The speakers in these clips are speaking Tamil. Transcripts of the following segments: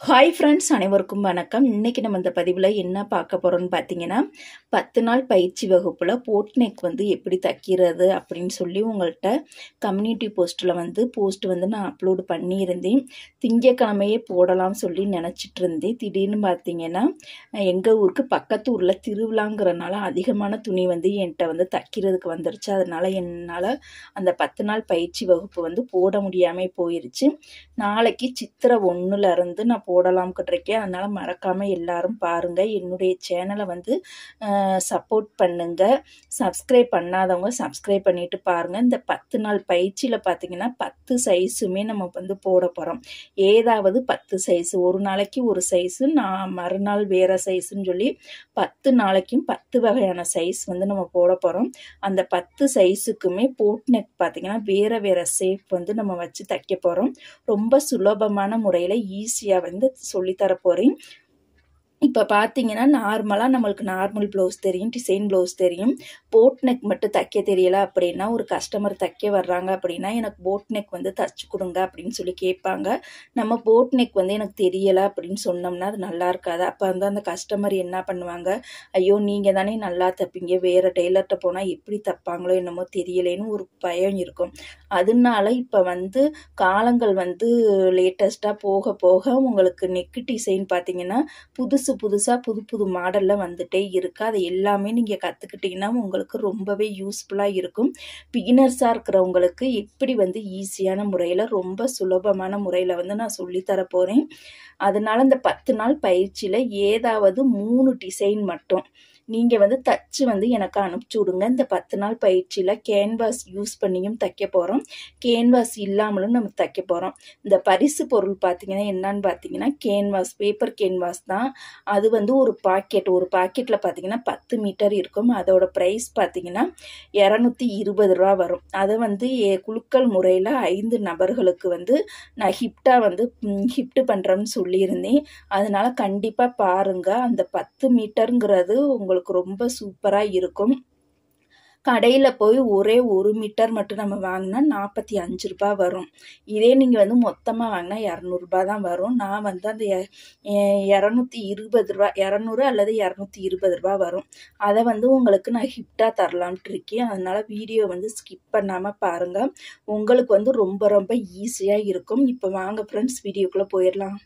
ஹாய் ஃப்ரெண்ட்ஸ் அனைவருக்கும் வணக்கம் இன்றைக்கி நம்ம இந்த பதிவில் என்ன பார்க்க போகிறோம்னு பார்த்தீங்கன்னா பத்து நாள் பயிற்சி வகுப்பில் போட் நெக் வந்து எப்படி தைக்கிறது அப்படின்னு சொல்லி உங்கள்கிட்ட கம்யூனிட்டி போஸ்ட்டில் வந்து போஸ்ட் வந்து நான் அப்லோடு பண்ணியிருந்தேன் திங்கக்கிழமையே போடலாம்னு சொல்லி நினச்சிட்டு இருந்தேன் திடீர்னு பார்த்தீங்கன்னா எங்கள் ஊருக்கு பக்கத்து ஊரில் திருவிழாங்கிறனால அதிகமான துணி வந்து என்கிட்ட வந்து தைக்கிறதுக்கு வந்துருச்சு அதனால் என்னால் அந்த பத்து நாள் பயிற்சி வகுப்பு வந்து போட முடியாமல் போயிருச்சு நாளைக்கு சித்திரை ஒன்றுலேருந்து நான் போடலாம்கிட்டு இருக்கேன் அதனால் மறக்காமல் எல்லாரும் பாருங்கள் என்னுடைய சேனலை வந்து சப்போர்ட் பண்ணுங்கள் சப்ஸ்கிரைப் பண்ணாதவங்க சப்ஸ்கிரைப் பண்ணிவிட்டு பாருங்கள் இந்த பத்து நாள் பயிற்சியில் பார்த்தீங்கன்னா பத்து சைஸுமே நம்ம வந்து போட போகிறோம் ஏதாவது பத்து சைஸு ஒரு நாளைக்கு ஒரு சைஸு நான் மறுநாள் வேறு சைஸுன்னு சொல்லி பத்து நாளைக்கும் பத்து வகையான சைஸ் வந்து நம்ம போட போகிறோம் அந்த பத்து சைஸுக்குமே போட் நெக் பார்த்தீங்கன்னா வேறு வேறு ஷேப் வந்து நம்ம வச்சு தைக்க போகிறோம் ரொம்ப சுலபமான முறையில் ஈஸியாக வந்து சொல்லித்தர போகிறேன் இப்போ பார்த்தீங்கன்னா நார்மலாக நம்மளுக்கு நார்மல் ப்ளவுஸ் தெரியும் டிசைன் ப்ளவுஸ் தெரியும் போட் நெக் மட்டும் தைக்க தெரியல அப்படின்னா ஒரு கஸ்டமர் தைக்க வர்றாங்க அப்படின்னா எனக்கு போட் நெக் வந்து தச்சு கொடுங்க அப்படின்னு சொல்லி கேட்பாங்க நம்ம போட் நெக் வந்து எனக்கு தெரியலை அப்படின்னு சொன்னோம்னா அது நல்லா இருக்காது அப்போ வந்து அந்த கஸ்டமர் என்ன பண்ணுவாங்க ஐயோ நீங்கள் தானே நல்லா தைப்பீங்க வேறு டெய்லர்கிட்ட போனால் எப்படி தைப்பாங்களோ என்னமோ தெரியலேன்னு ஒரு பயம் இருக்கும் அதனால இப்போ வந்து காலங்கள் வந்து லேட்டஸ்ட்டாக போக போக உங்களுக்கு நெக்கு டிசைன் பார்த்தீங்கன்னா புதுசு புதுசாக புது புது மாடலில் வந்துட்டே இருக்குது அதை எல்லாமே நீங்கள் கற்றுக்கிட்டிங்கன்னா உங்களுக்கு ரொம்பவே யூஸ்ஃபுல்லாக இருக்கும் பிகினர்ஸாக இருக்கிறவங்களுக்கு எப்படி வந்து ஈஸியான முறையில் ரொம்ப சுலபமான முறையில் வந்து நான் சொல்லித்தர போகிறேன் அதனால் இந்த பத்து நாள் பயிற்சியில் ஏதாவது மூணு டிசைன் மட்டும் நீங்கள் வந்து தச்சு வந்து எனக்கு அனுப்பிச்சி விடுங்க இந்த பத்து நாள் பயிற்சியில் கேன்வாஸ் யூஸ் பண்ணியும் தைக்க போகிறோம் கேன்வாஸ் இல்லாமலும் நம்ம தைக்க போகிறோம் இந்த பரிசு பொருள் பார்த்தீங்கன்னா என்னன்னு பார்த்தீங்கன்னா கேன்வாஸ் பேப்பர் கேன்வாஸ் தான் அது வந்து ஒரு பாக்கெட் ஒரு பாக்கெட்டில் பார்த்தீங்கன்னா பத்து மீட்டர் இருக்கும் அதோட ப்ரைஸ் பார்த்தீங்கன்னா இரநூத்தி இருபது ரூபா வரும் அதை வந்து குழுக்கள் முறையில் ஐந்து நபர்களுக்கு வந்து நான் ஹிப்டாக வந்து ஹிப்ட் பண்ணுறேன்னு சொல்லியிருந்தேன் அதனால் கண்டிப்பாக பாருங்கள் அந்த பத்து மீட்டருங்கிறது உங்களுக்கு ரொம்ப சூப்பராக இருக்கும் கடையில் போய் ஒரே ஒரு மீட்டர் மட்டும் நம்ம வாங்கினா நாற்பத்தி அஞ்சு ரூபா வரும் இதே நீங்கள் வந்து மொத்தமாக வாங்கினா இரநூறுபா தான் வரும் நான் வந்து அந்த இரநூத்தி இருபது ரூபா இரநூறு அல்லது இரநூத்தி இருபது ரூபா வரும் அதை வந்து உங்களுக்கு நான் ஹிப்டாக தரலான்ட்டு இருக்கேன் அதனால் வீடியோ வந்து ஸ்கிப் பண்ணாமல் பாருங்கள் உங்களுக்கு வந்து ரொம்ப ரொம்ப ஈஸியாக இருக்கும் இப்போ வாங்க ஃப்ரெண்ட்ஸ் வீடியோக்குள்ளே போயிடலாம்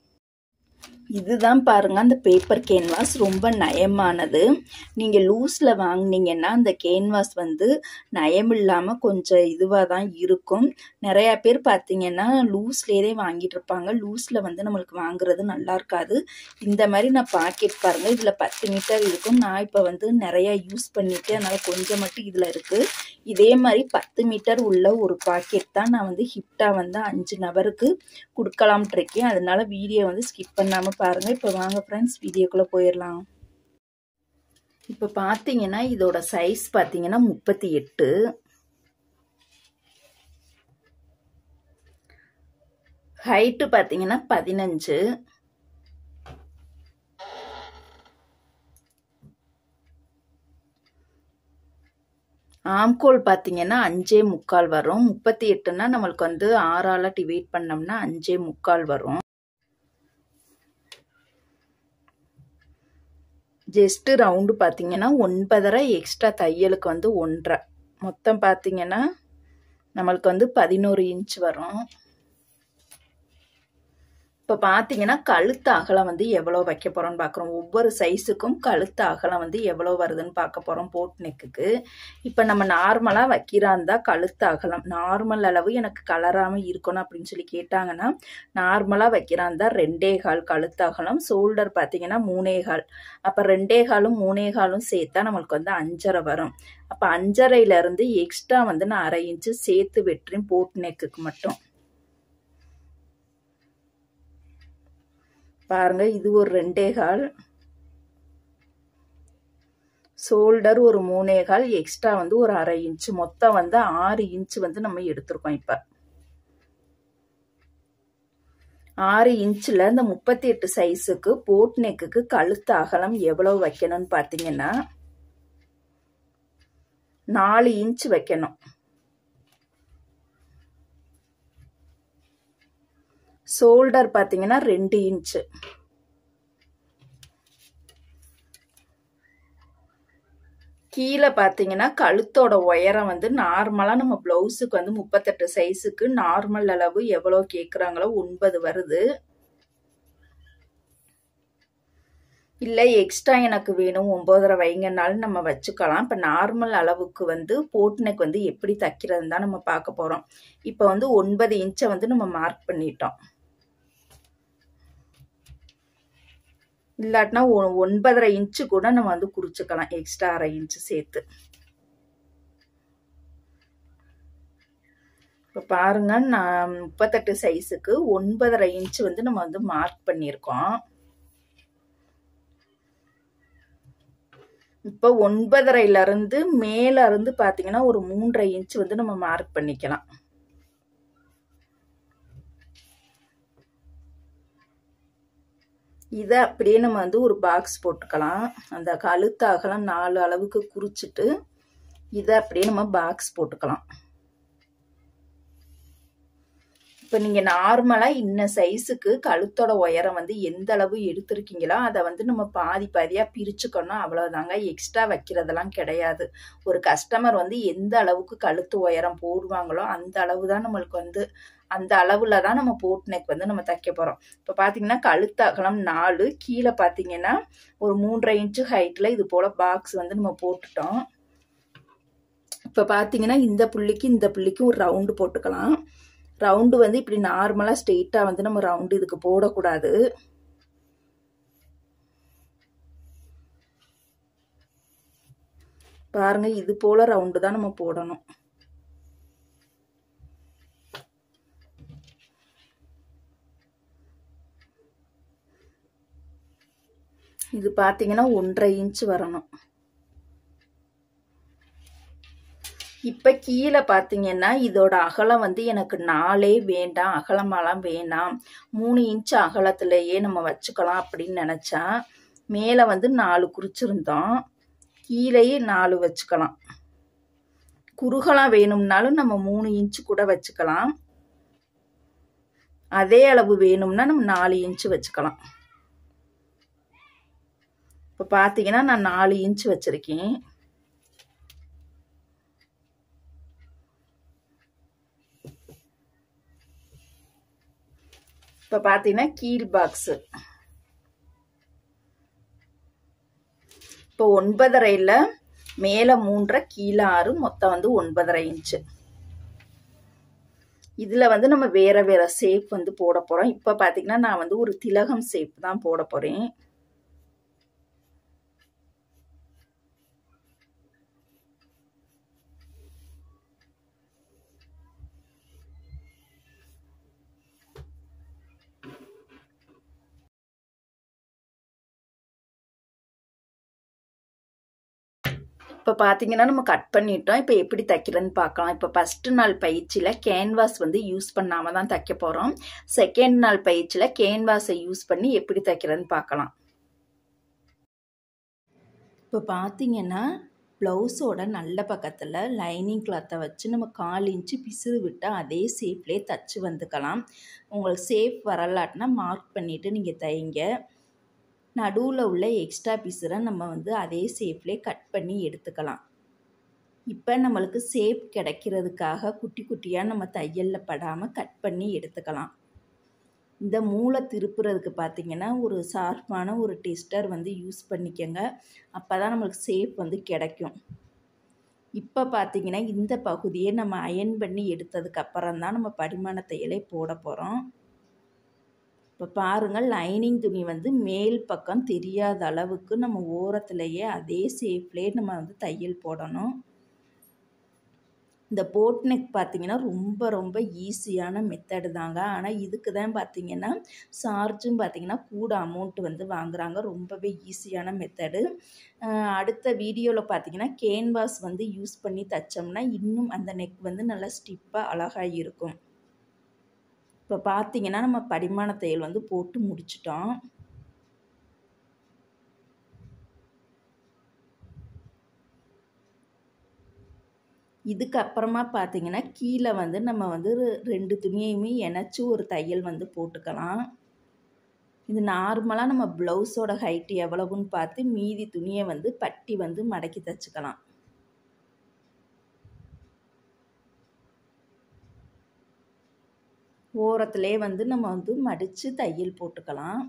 இதுதான் பாருங்கள் அந்த பேப்பர் கேன்வாஸ் ரொம்ப நயமானது நீங்கள் லூஸில் வாங்கினீங்கன்னா அந்த கேன்வாஸ் வந்து நயம் இல்லாமல் கொஞ்சம் இதுவாக தான் இருக்கும் நிறையா பேர் பார்த்தீங்கன்னா லூஸ்லேயே வாங்கிட்டு இருப்பாங்க லூஸில் வந்து நம்மளுக்கு வாங்குறது நல்லா இருக்காது இந்த மாதிரி நான் பாக்கெட் பாருங்கள் இதில் பத்து மீட்டர் இருக்கும் நான் இப்போ வந்து நிறையா யூஸ் பண்ணிவிட்டு அதனால் கொஞ்சம் மட்டும் இதில் இருக்குது இதே மாதிரி பத்து மீட்டர் உள்ள ஒரு பாக்கெட் தான் நான் வந்து ஹிப்டாக வந்து அஞ்சு நபருக்கு கொடுக்கலாம்ட்டு இருக்கேன் அதனால வீடியோ வந்து ஸ்கிப் பண்ணாமல் பாருங்கள் இப்போ வாங்க ஃப்ரெண்ட்ஸ் வீடியோக்குள்ளே போயிடலாம் இப்போ பார்த்தீங்கன்னா இதோட சைஸ் பார்த்தீங்கன்னா முப்பத்தி எட்டு ஹைட்டு பார்த்தீங்கன்னா பதினஞ்சு ஆம்கோல் பார்த்தீங்கன்னா அஞ்சே முக்கால் வரும் முப்பத்தி எட்டுனா நம்மளுக்கு வந்து ஆறால் டிவைட் பண்ணோம்னா அஞ்சே முக்கால் வரும் ஜஸ்ட்டு ரவுண்டு பார்த்தீங்கன்னா ஒன்பதரை எக்ஸ்ட்ரா தையலுக்கு வந்து ஒன்றரை மொத்தம் பார்த்தீங்கன்னா நம்மளுக்கு வந்து பதினோரு இன்ச் வரும் இப்போ பார்த்தீங்கன்னா கழுத்து அகலம் வந்து எவ்வளோ வைக்க போகிறோம்னு பார்க்குறோம் ஒவ்வொரு சைஸுக்கும் கழுத்து அகலம் வந்து எவ்வளோ வருதுன்னு பார்க்க போகிறோம் போட் நெக்குக்கு இப்போ நம்ம நார்மலாக வைக்கிறா இருந்தால் கழுத்து அகலம் நார்மல் அளவு எனக்கு கலராமல் இருக்கணும் அப்படின்னு சொல்லி கேட்டாங்கன்னா நார்மலாக வைக்கிறா இருந்தால் ரெண்டே கால் கழுத்து அகலம் ஷோல்டர் பார்த்தீங்கன்னா மூணே கால் அப்போ ரெண்டே காலும் மூணே காலும் சேர்த்தா நம்மளுக்கு வந்து அஞ்சரை வரும் அப்போ அஞ்சரையிலேருந்து எக்ஸ்ட்ரா வந்து நான் அரை இன்ச்சு சேர்த்து வெட்டுறேன் போட் நெக்குக்கு மட்டும் பாருங்க இது ஒரு ரெண்டே கால் ஷோல்டர் ஒரு மூணே கால் எக்ஸ்ட்ரா வந்து ஒரு அரை இன்ச்சு மொத்தம் வந்து ஆறு இன்ச்சு வந்து நம்ம எடுத்திருக்கோம் இப்போ ஆறு இன்ச்சில் இந்த முப்பத்தி எட்டு சைஸுக்கு போட் நெக்குக்கு கழுத்து அகலம் எவ்வளவு வைக்கணும்னு பார்த்தீங்கன்னா நாலு இன்ச் வைக்கணும் ஷோல்டர் பார்த்தீங்கன்னா ரெண்டு இன்ச்சு கீழே பார்த்தீங்கன்னா கழுத்தோட உயரம் வந்து நார்மலாக நம்ம ப்ளவுஸுக்கு வந்து முப்பத்தெட்டு சைஸுக்கு நார்மல் அளவு எவ்வளோ கேட்குறாங்களோ ஒன்பது வருது இல்லை எக்ஸ்ட்ரா எனக்கு வேணும் ஒம்போதரை வைங்கனாலும் நம்ம வச்சுக்கலாம் இப்போ நார்மல் அளவுக்கு வந்து போட்னெக் வந்து எப்படி தைக்கிறதுன்னு தான் நம்ம பார்க்க போகிறோம் இப்போ வந்து ஒன்பது இன்ச்சை வந்து நம்ம மார்க் பண்ணிட்டோம் இல்லாட்டினா ஒன்பதரை இன்ச்சு கூட நம்ம வந்து குறிச்சுக்கலாம் எக்ஸ்ட்ரா அரை இன்ச்சு சேர்த்து இப்போ பாருங்க நான் முப்பத்தெட்டு சைஸுக்கு ஒன்பதரை இன்ச்சு வந்து நம்ம வந்து மார்க் பண்ணியிருக்கோம் இப்போ ஒன்பதரைல இருந்து மேல இருந்து பார்த்தீங்கன்னா ஒரு மூன்றரை இன்ச் வந்து நம்ம மார்க் பண்ணிக்கலாம் இதை அப்படியே நம்ம வந்து ஒரு பாக்ஸ் போட்டுக்கலாம் அந்த கழுத்து அகலம் நாலு அளவுக்கு குறிச்சிட்டு இதை அப்படியே நம்ம பாக்ஸ் போட்டுக்கலாம் இப்போ நீங்கள் நார்மலாக இன்ன சைஸுக்கு கழுத்தோட உயரம் வந்து எந்த அளவு எடுத்திருக்கீங்களோ அதை வந்து நம்ம பாதி பாதியாக பிரிச்சுக்கணும் அவ்வளோதாங்க எக்ஸ்ட்ரா வைக்கிறதெல்லாம் கிடையாது ஒரு கஸ்டமர் வந்து எந்த அளவுக்கு கழுத்து உயரம் போடுவாங்களோ அந்த அளவு தான் நம்மளுக்கு வந்து அந்த அளவில் தான் நம்ம போட் நெக் வந்து நம்ம தைக்க போகிறோம் இப்போ பார்த்தீங்கன்னா கழுத்து அகலம் நாலு கீழே பார்த்தீங்கன்னா ஒரு மூன்றரை இன்ச்சு ஹைட்டில் இது போல் பாக்ஸ் வந்து நம்ம போட்டுட்டோம் இப்போ பார்த்தீங்கன்னா இந்த புள்ளிக்கு இந்த புள்ளிக்கும் ஒரு ரவுண்டு போட்டுக்கலாம் ரவுண்டு வந்து இப்படி நார்மலாக ஸ்ட்ரெயிட்டாக வந்து நம்ம ரவுண்டு இதுக்கு போடக்கூடாது பாருங்க இது போல ரவுண்டு தான் நம்ம போடணும் இது பார்த்தீங்கன்னா ஒன்றரை இன்ச் வரணும் இப்போ கீழே பார்த்தீங்கன்னா இதோட அகலம் வந்து எனக்கு நாலே வேண்டாம் அகலமெல்லாம் வேணாம் மூணு இன்ச் அகலத்திலேயே நம்ம வச்சுக்கலாம் அப்படின்னு நினச்சா மேலே வந்து நாலு குறிச்சிருந்தோம் கீழேயே நாலு வச்சுக்கலாம் குறுகலாம் வேணும்னாலும் நம்ம மூணு இன்ச்சு கூட வச்சுக்கலாம் அதே அளவு வேணும்னா நம்ம நாலு இன்ச்சு வச்சுக்கலாம் இப்போ பார்த்தீங்கன்னா நான் நாலு இன்ச்சு வச்சுருக்கேன் இப்போ பார்த்தீங்கன்னா கீழ் பாக்ஸு இப்போ ஒன்பதரையில் மேலே மூன்றரை கீழே ஆறு மொத்தம் வந்து ஒன்பதரை இன்ச்சு இதில் வந்து நம்ம வேறு வேறு ஷேப் வந்து போட போகிறோம் இப்போ பார்த்தீங்கன்னா நான் வந்து ஒரு திலகம் ஷேப் தான் போட போகிறேன் இப்போ பார்த்தீங்கன்னா நம்ம கட் பண்ணிட்டோம் இப்போ எப்படி தைக்கிறதுன்னு பார்க்கலாம் இப்போ ஃபஸ்ட்டு நாள் பயிற்சியில் கேன்வாஸ் வந்து யூஸ் பண்ணாமல் தான் தைக்க போகிறோம் செகண்ட் நாள் பயிற்சியில் கேன்வாஸை யூஸ் பண்ணி எப்படி தைக்கிறதுன்னு பார்க்கலாம் இப்போ பார்த்தீங்கன்னா ப்ளவுஸோட நல்ல பக்கத்தில் லைனிங் கிளாத்தை வச்சு நம்ம கால் இன்ச்சு பிசுறு விட்டால் அதே ஷேப்லேயே தச்சு வந்துக்கலாம் உங்களுக்கு ஷேப் வரலாட்டினா மார்க் பண்ணிவிட்டு நீங்கள் தைங்க நடுவில் உள்ள எக்ஸ்ட்ரா பீஸரை நம்ம வந்து அதே ஷேப்லேயே கட் பண்ணி எடுத்துக்கலாம் இப்போ நம்மளுக்கு ஷேப் கிடைக்கிறதுக்காக குட்டி குட்டியாக நம்ம தையலில் படாமல் கட் பண்ணி எடுத்துக்கலாம் இந்த மூளை திருப்புறதுக்கு பார்த்திங்கன்னா ஒரு ஷார்ப்பான ஒரு டெஸ்டர் வந்து யூஸ் பண்ணிக்கோங்க அப்போ தான் நம்மளுக்கு ஷேப் வந்து கிடைக்கும் இப்போ பார்த்திங்கன்னா இந்த பகுதியை நம்ம அயன் பண்ணி எடுத்ததுக்கு அப்புறம் தான் நம்ம படிமான தையலை போட போகிறோம் இப்போ பாருங்கள் லைனிங் துணி வந்து மேல் பக்கம் தெரியாத அளவுக்கு நம்ம ஓரத்துலேயே அதே ஷேப்லேயே நம்ம வந்து தையல் போடணும் இந்த போட் நெக் பார்த்திங்கன்னா ரொம்ப ரொம்ப ஈஸியான மெத்தடு தாங்க ஆனால் இதுக்கு தான் பார்த்திங்கன்னா சார்ஜும் பார்த்திங்கன்னா கூட அமௌண்ட் வந்து வாங்குகிறாங்க ரொம்பவே ஈஸியான மெத்தடு அடுத்த வீடியோவில் பார்த்திங்கன்னா கேன்வாஸ் வந்து யூஸ் பண்ணி தைச்சோம்னா இன்னும் அந்த நெக் வந்து நல்லா ஸ்டிப்பாக அழகாக இருக்கும் இப்போ பார்த்தீங்கன்னா நம்ம படிமான தையல் வந்து போட்டு முடிச்சிட்டோம் இதுக்கப்புறமா பார்த்தீங்கன்னா கீழே வந்து நம்ம வந்து ரெண்டு துணியையுமே இணைச்சி ஒரு தையல் வந்து போட்டுக்கலாம் இது நார்மலாக நம்ம ப்ளவுஸோட ஹைட்டு எவ்வளவுன்னு பார்த்து மீதி துணியை வந்து பட்டி வந்து மடக்கி தைச்சிக்கலாம் ஓரத்துலேயே வந்து நம்ம வந்து மடித்து தையல் போட்டுக்கலாம்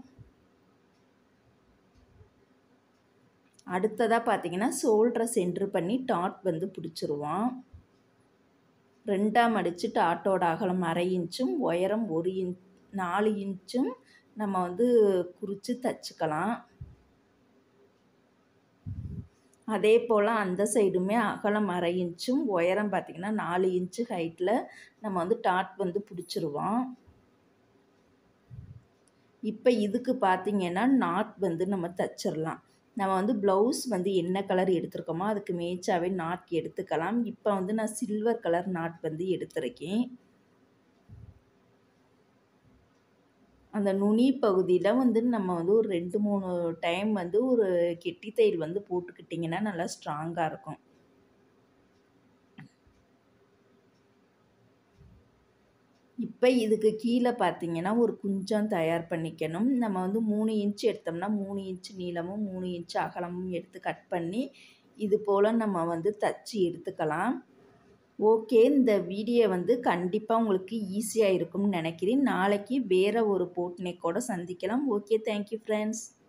அடுத்ததாக பார்த்தீங்கன்னா ஷோல்டரை சென்ட்ரு பண்ணி டாட் வந்து பிடிச்சிருவோம் ரெண்டாக மடித்து டாட்டோட அகலம் அரை இன்ச்சும் உயரம் ஒரு இன்ச் நாலு இன்ச்சும் நம்ம வந்து குறித்து தச்சுக்கலாம் அதே போல் அந்த சைடுமே அகலம் அரை இன்ச்சும் உயரம் பார்த்திங்கன்னா நாலு இன்ச்சு ஹைட்டில் நம்ம வந்து டாட் வந்து பிடிச்சிருவோம் இப்போ இதுக்கு பார்த்திங்கன்னா நாட் வந்து நம்ம தச்சிடலாம் நம்ம வந்து ப்ளவுஸ் வந்து என்ன கலர் எடுத்திருக்கோமோ அதுக்கு மேட்சாகவே நாட் எடுத்துக்கலாம் இப்போ வந்து நான் சில்வர் கலர் நாட் வந்து எடுத்திருக்கேன் அந்த நுனி பகுதியில் வந்து நம்ம வந்து ஒரு ரெண்டு மூணு டைம் வந்து ஒரு கெட்டி தையல் வந்து போட்டுக்கிட்டிங்கன்னா நல்லா ஸ்ட்ராங்காக இருக்கும் இப்போ இதுக்கு கீழே பார்த்தீங்கன்னா ஒரு குஞ்சம் தயார் பண்ணிக்கணும் நம்ம வந்து மூணு இன்ச்சு எடுத்தோம்னா மூணு இன்ச்சு நீளமும் மூணு இன்ச்சு அகலமும் எடுத்து கட் பண்ணி இது போல் நம்ம வந்து தச்சு எடுத்துக்கலாம் ஓகே இந்த வீடியோ வந்து கண்டிப்பாக உங்களுக்கு ஈஸியாக இருக்கும்னு நினைக்கிறேன் நாளைக்கு வேறு ஒரு போட் நெக்கோட சந்திக்கலாம் ஓகே தேங்க்யூ ஃப்ரெண்ட்ஸ்